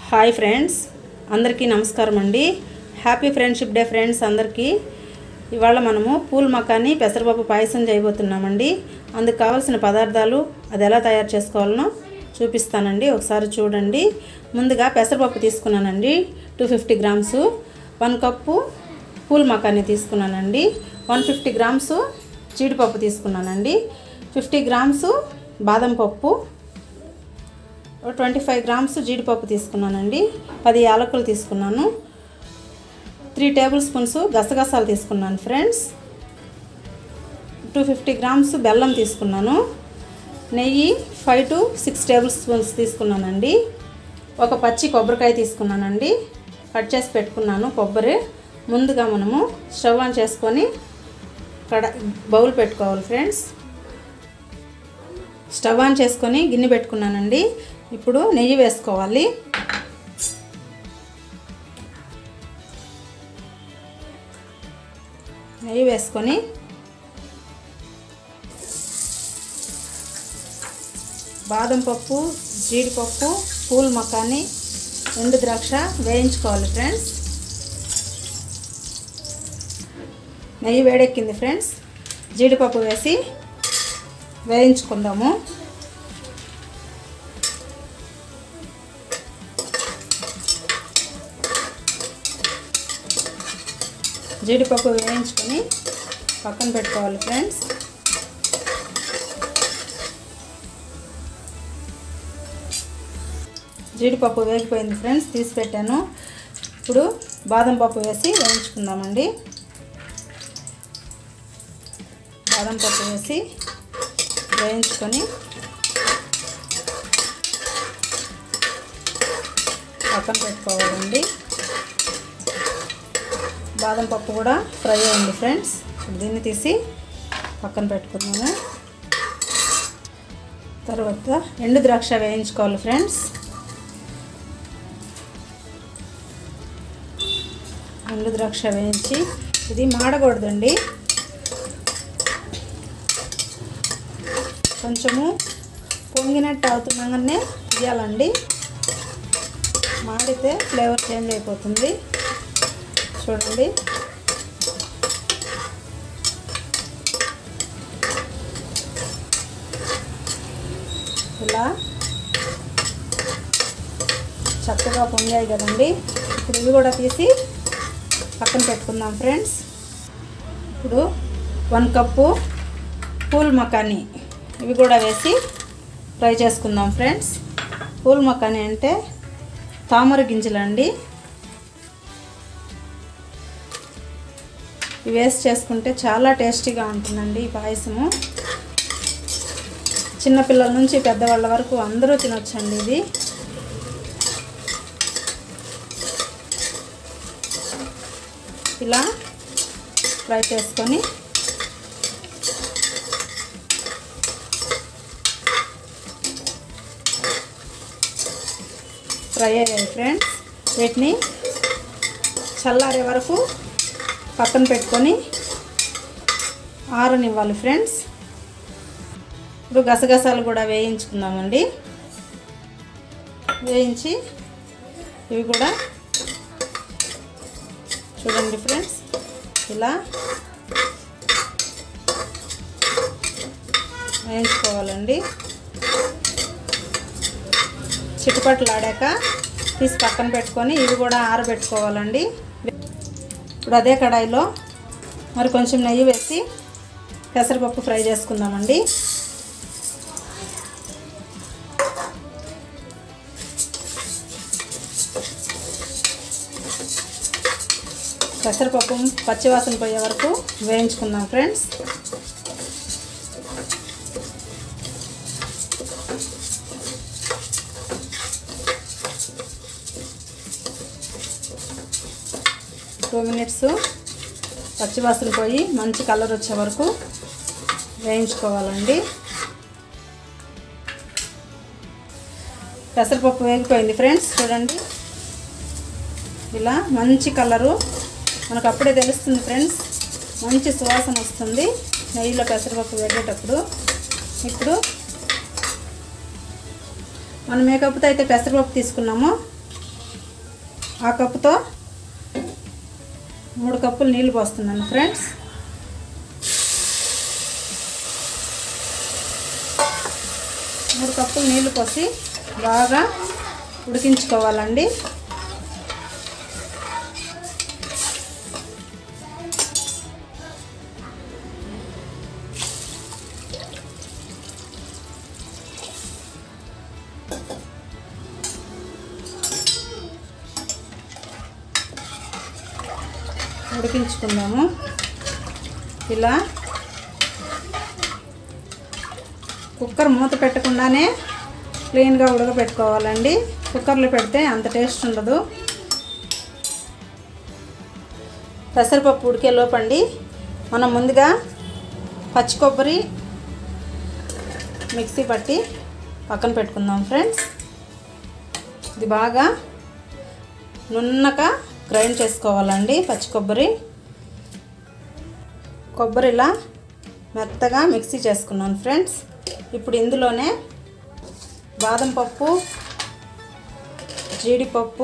hi friends అందరికీ నమస్కారం అండి హ్యాపీ ఫ్రెండ్షిప్ డే ఫ్రెండ్స్ అందరికీ ఇవాళ మనము పూల్ మకాని పెసరపప్పు పాయసం చేయబోతున్నామండి అందుకు కావాల్సిన పదార్థాలు అది ఎలా తయారు చేసుకోవాలనో చూపిస్తానండి ఒకసారి చూడండి ముందుగా పెసరపప్పు తీసుకున్నానండి two fifty grams one cup phool makhana తీసుకున్నానండి వన్ ఫిఫ్టీ గ్రామ్స్ జీడిపప్పు తీసుకున్నానండి ఫిఫ్టీ గ్రామ్స్ బాదం పప్పు ట్వంటీ ఫైవ్ గ్రామ్స్ జీడిపప్పు తీసుకున్నానండి పది యాలకులు తీసుకున్నాను త్రీ టేబుల్ స్పూన్స్ గసగసాలు తీసుకున్నాను ఫ్రెండ్స్ టూ ఫిఫ్టీ గ్రామ్స్ బెల్లం తీసుకున్నాను నెయ్యి five to six tablespoons తీసుకున్నానండి ఒక పచ్చి కొబ్బరికాయ తీసుకున్నానండి కట్ చేసి పెట్టుకున్నాను కొబ్బరి ముందుగా మనము స్టవ్ ఆన్ చేసుకొని కడ బౌల్ పెట్టుకోవాలి ఫ్రెండ్స్ స్టవ్ ఆన్ చేసుకొని గిన్నె పెట్టుకున్నానండి ఇప్పుడు నెయ్యి వేసుకోవాలి నెయ్యి వేసుకొని బాదం పప్పు జీడిపప్పు పూల్ మకాని ఎండు ద్రాక్ష వేయించుకోవాలి ఫ్రెండ్స్ నెయ్యి వేడెక్కింది ఫ్రెండ్స్ జీడిపప్పు వేసి వేయించుకుందాము జీడిపప్పు వేయించుకొని పక్కన పెట్టుకోవాలి ఫ్రెండ్స్ జీడిపప్పు వేగిపోయింది ఫ్రెండ్స్ తీసి పెట్టాను ఇప్పుడు బాదం పప్పు వేసి వేయించుకుందామండి బాదం పప్పు వేసి వేయించుకొని పక్కన పెట్టుకోవాలండి బాదం పప్పు కూడా ఫ్రై అయింది ఫ్రెండ్స్ ఇప్పుడు దీన్ని తీసి పక్కన పెట్టుకున్నాము తర్వాత ఎండు ద్రాక్ష వేయించుకోవాలి ఫ్రెండ్స్ ఎండు ద్రాక్ష వేయించి ఇది మాడకూడదండి కొంచెము పొంగినట్టు అవుతున్నాగానే తీయాలండి మాడితే ఫ్లేవర్ చేంజ్ అయిపోతుంది చూడండి ఇలా చక్కగా పొంగాయి కదండి ఇప్పుడు ఇవి కూడా తీసి పక్కన పెట్టుకుందాం ఫ్రెండ్స్ ఇప్పుడు వన్ కప్పు పూల్ మకాని ఇవి కూడా వేసి ఫ్రై చేసుకుందాం ఫ్రెండ్స్ పూల్ మకాని అంటే తామర గింజలండి ఇవి వేసి చేసుకుంటే చాలా టేస్టీగా ఉంటుందండి ఈ పాయసము చిన్నపిల్లల నుంచి పెద్దవాళ్ళ వరకు అందరూ తినొచ్చండి ఇది ఇలా ఫ్రై చేసుకొని ఫ్రై అయ్యాయి ఫ్రెండ్స్ వీటిని చల్లారే వరకు పక్కన పెట్టుకొని ఆరనివ్వాలి ఫ్రెండ్స్ ఇప్పుడు గసగసాలు కూడా వేయించుకుందామండి వేయించి ఇవి కూడా చూడండి ఫ్రెండ్స్ ఇలా వేయించుకోవాలండి చిట్టుపట్లు ఆడాక తీసి పక్కన పెట్టుకొని ఇవి కూడా ఆరబెట్టుకోవాలండి ఇప్పుడు అదే కడాయిలో మరి కొంచెం నెయ్యి వేసి పెసరపప్పు ఫ్రై చేసుకుందామండి పెసరపప్పు పచ్చివాసన పోయే వరకు వేయించుకుందాం ఫ్రెండ్స్ టూ మినిట్స్ పచ్చివాసన పోయి మంచి కలర్ వచ్చే వరకు వేయించుకోవాలండి పెసరపప్పు వేగిపోయింది ఫ్రెండ్స్ చూడండి ఇలా మంచి కలరు మనకు అప్పుడే తెలుస్తుంది ఫ్రెండ్స్ మంచి సువాసన వస్తుంది నెయ్యిలో పెసరపప్పు వేగేటప్పుడు ఇప్పుడు మనం ఏ కప్పుతో అయితే పెసరపప్పు తీసుకున్నామో ఆ కప్పుతో మూడు కప్పులు నీళ్ళు పోస్తున్నాను ఫ్రెండ్స్ మూడు కప్పులు నీళ్ళు పోసి బాగా ఉడికించుకోవాలండి ఉడికించుకుందాము ఇలా కుక్కర్ మూత పెట్టకుండానే క్లీన్గా ఉడకపెట్టుకోవాలండి కుక్కర్లో పెడితే అంత టేస్ట్ ఉండదు పెసరపప్పు ఉడికే లోపండి మనం ముందుగా పచ్చి కొబ్బరి మిక్సీ పట్టి పక్కన పెట్టుకుందాం ఫ్రెండ్స్ ఇది బాగా నున్నక గ్రైండ్ చేసుకోవాలండి పచ్చి కొబ్బరి కొబ్బరి ఇలా మెత్తగా మిక్సీ చేసుకున్నాను ఫ్రెండ్స్ ఇప్పుడు ఇందులోనే బాదం పప్పు జీడిపప్పు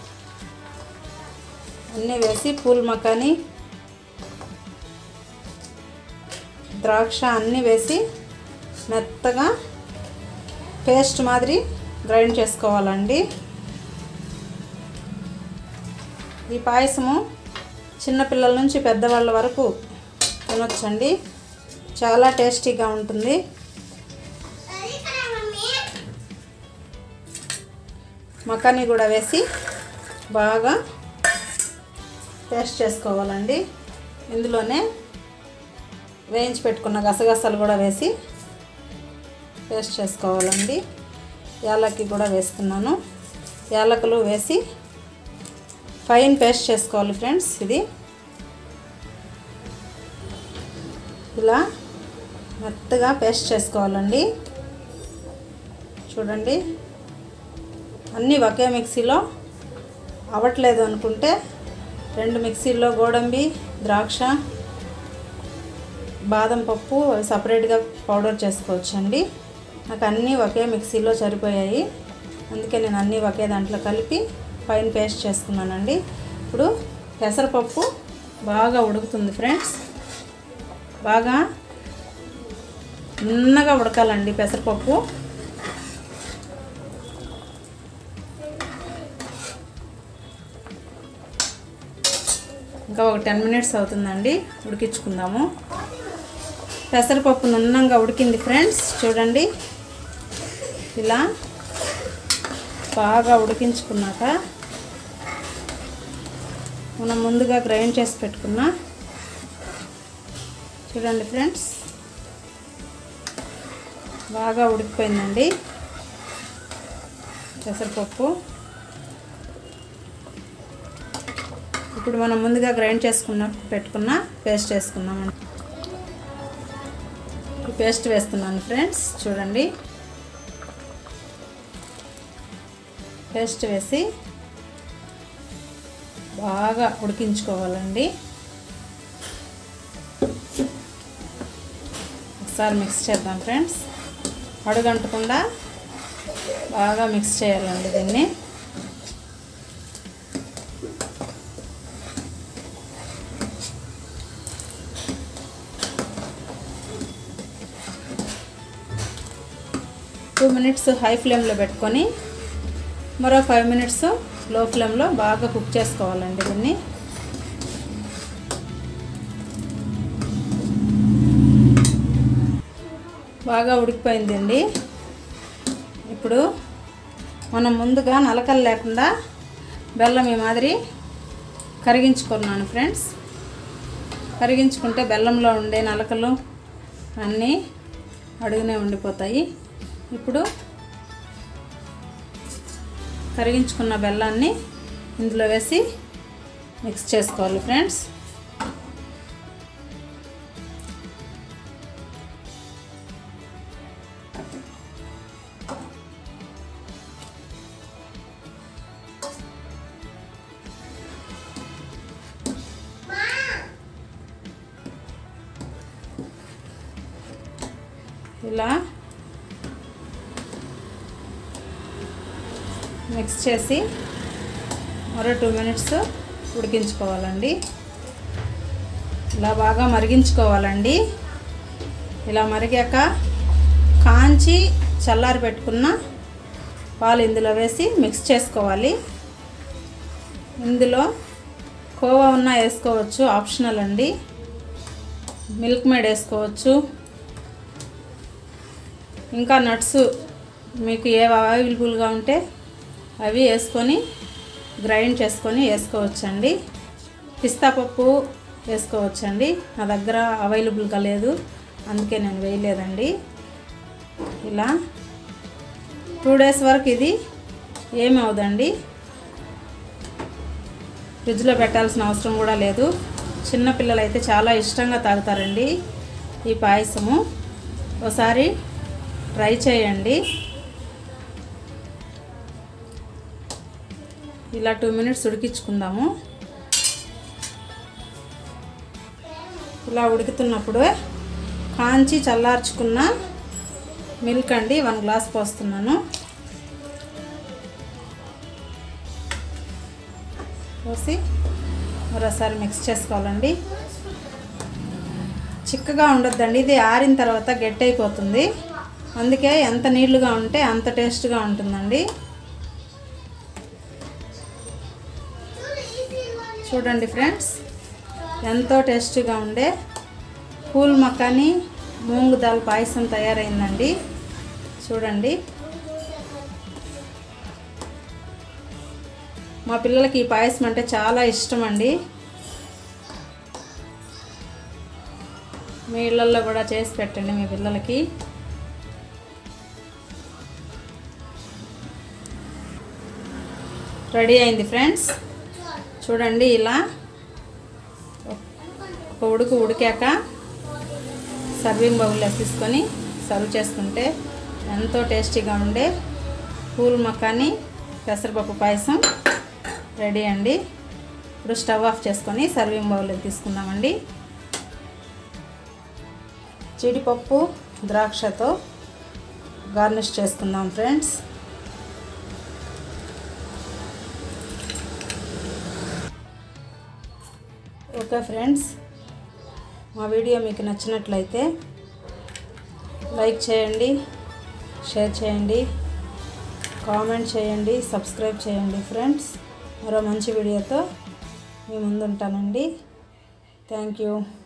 అన్నీ వేసి పూల్ మకాని ద్రాక్ష అన్నీ వేసి మెత్తగా పేస్ట్ మాదిరి గ్రైండ్ చేసుకోవాలండి ఈ పాయసము చిన్నపిల్లల నుంచి పెద్దవాళ్ళ వరకు తినొచ్చండి చాలా టేస్టీగా ఉంటుంది మకానీ కూడా వేసి బాగా పేస్ట్ చేసుకోవాలండి ఇందులోనే వేయించి పెట్టుకున్న గసగసాలు కూడా వేసి పేస్ట్ చేసుకోవాలండి యాలకి కూడా వేస్తున్నాను యాలకులు వేసి ఫైన్ పేస్ట్ చేసుకోవాలి ఫ్రెండ్స్ ఇది ఇలా మెత్తగా పేస్ట్ చేసుకోవాలండి చూడండి అన్నీ ఒకే మిక్సీలో అవ్వట్లేదు అనుకుంటే రెండు మిక్సీల్లో గోడంబి ద్రాక్ష బాదం పప్పు అవి సపరేట్గా పౌడర్ చేసుకోవచ్చండి నాకు అన్నీ ఒకే మిక్సీలో సరిపోయాయి అందుకే నేను అన్నీ ఒకే దాంట్లో కలిపి ఫైన్ పేస్ట్ చేసుకున్నానండి ఇప్పుడు పెసరపప్పు బాగా ఉడుకుతుంది ఫ్రెండ్స్ బాగా నున్నగా ఉడకాలండి పెసరపప్పు ఇంకా ఒక టెన్ మినిట్స్ అవుతుందండి ఉడికించుకుందాము పెసరపప్పు నున్నంగా ఉడికింది ఫ్రెండ్స్ చూడండి ఇలా బాగా ఉడికించుకున్నాక మనం ముందుగా గ్రైండ్ చేసి పెట్టుకున్న చూడండి ఫ్రెండ్స్ బాగా ఉడికిపోయిందండి పెసరపప్పు ఇప్పుడు మనం ముందుగా గ్రైండ్ చేసుకున్న పెట్టుకున్న పేస్ట్ వేసుకున్నామండి ఈ పేస్ట్ వేస్తున్నాను ఫ్రెండ్స్ చూడండి పేస్ట్ వేసి బాగా ఉడికించుకోవాలండి ఒకసారి మిక్స్ చేద్దాం ఫ్రెండ్స్ అడుగంటకుండా బాగా మిక్స్ చేయాలండి దీన్ని టూ మినిట్స్ హై ఫ్లేమ్లో పెట్టుకొని మరో ఫైవ్ మినిట్స్ లో ఫ్లేమ్లో బాగా కుక్ చేసుకోవాలండి దీన్ని బాగా ఉడికిపోయిందండి ఇప్పుడు మనం ముందుగా నలకలు లేకుండా బెల్లం ఈ మాదిరి కరిగించుకున్నాను ఫ్రెండ్స్ కరిగించుకుంటే బెల్లంలో ఉండే నలకలు అన్నీ అడుగునే ఉండిపోతాయి ఇప్పుడు కరిగించుకున్న బెల్లాన్ని ఇందులో వేసి మిక్స్ చేసుకోవాలి ఫ్రెండ్స్ ఇలా మిక్స్ చేసి మరో టూ మినిట్స్ ఉడికించుకోవాలండి ఇలా బాగా మరిగించుకోవాలండి ఇలా మరిగాక కాంచి చల్లారి పెట్టుకున్న పాలు ఇందులో వేసి మిక్స్ చేసుకోవాలి ఇందులో కోవా ఉన్నా వేసుకోవచ్చు ఆప్షనల్ అండి మిల్క్ మేడ్ వేసుకోవచ్చు ఇంకా నట్స్ మీకు ఏ అవైలబుల్గా ఉంటే అవి వేసుకొని గ్రైండ్ చేసుకొని వేసుకోవచ్చండి పిస్తా పప్పు వేసుకోవచ్చండి నా దగ్గర అవైలబుల్గా లేదు అందుకే నేను వేయలేదండి ఇలా టూ డేస్ వరకు ఇది ఏమి అవదండి ఫ్రిడ్జ్లో పెట్టాల్సిన అవసరం కూడా లేదు చిన్నపిల్లలు అయితే చాలా ఇష్టంగా తాగుతారండి ఈ పాయసము ఒకసారి ట్రై చేయండి ఇలా టూ మినిట్స్ ఉడికించుకుందాము ఇలా ఉడుకుతున్నప్పుడు కాంచి చల్లార్చుకున్న మిల్క్ అండి వన్ గ్లాస్ పోస్తున్నాను పోసి మరోసారి మిక్స్ చేసుకోవాలండి చిక్కగా ఉండొద్దండి ఇది ఆరిన తర్వాత గట్టి అయిపోతుంది అందుకే ఎంత నీళ్లుగా ఉంటే అంత టేస్ట్గా ఉంటుందండి చూడండి ఫ్రెండ్స్ ఎంతో టేస్టీగా ఉండే పూల్ మకాని మూంగు దాల్ పాయసం తయారైందండి చూడండి మా పిల్లలకి ఈ పాయసం అంటే చాలా ఇష్టం అండి మీ ఇళ్ళల్లో కూడా చేసి పెట్టండి మీ పిల్లలకి రెడీ అయింది ఫ్రెండ్స్ చూడండి ఇలా ఒక ఉడుకు ఉడికాక సర్వింగ్ బౌల్లో తీసుకొని సర్వ్ చేసుకుంటే ఎంతో టేస్టీగా ఉండే పూల్ మకాని పెసరపప్పు పాయసం రెడీ అండి ఇప్పుడు స్టవ్ ఆఫ్ చేసుకొని సర్వింగ్ బౌల్లో తీసుకుందామండి జీడిపప్పు ద్రాక్షతో గార్నిష్ చేసుకుందాం ఫ్రెండ్స్ ఓకే ఫ్రెండ్స్ మా వీడియో మీకు నచ్చినట్లయితే లైక్ చేయండి షేర్ చేయండి కామెంట్ చేయండి సబ్స్క్రైబ్ చేయండి ఫ్రెండ్స్ మరో మంచి వీడియోతో మీ ముందు ఉంటానండి థ్యాంక్ యూ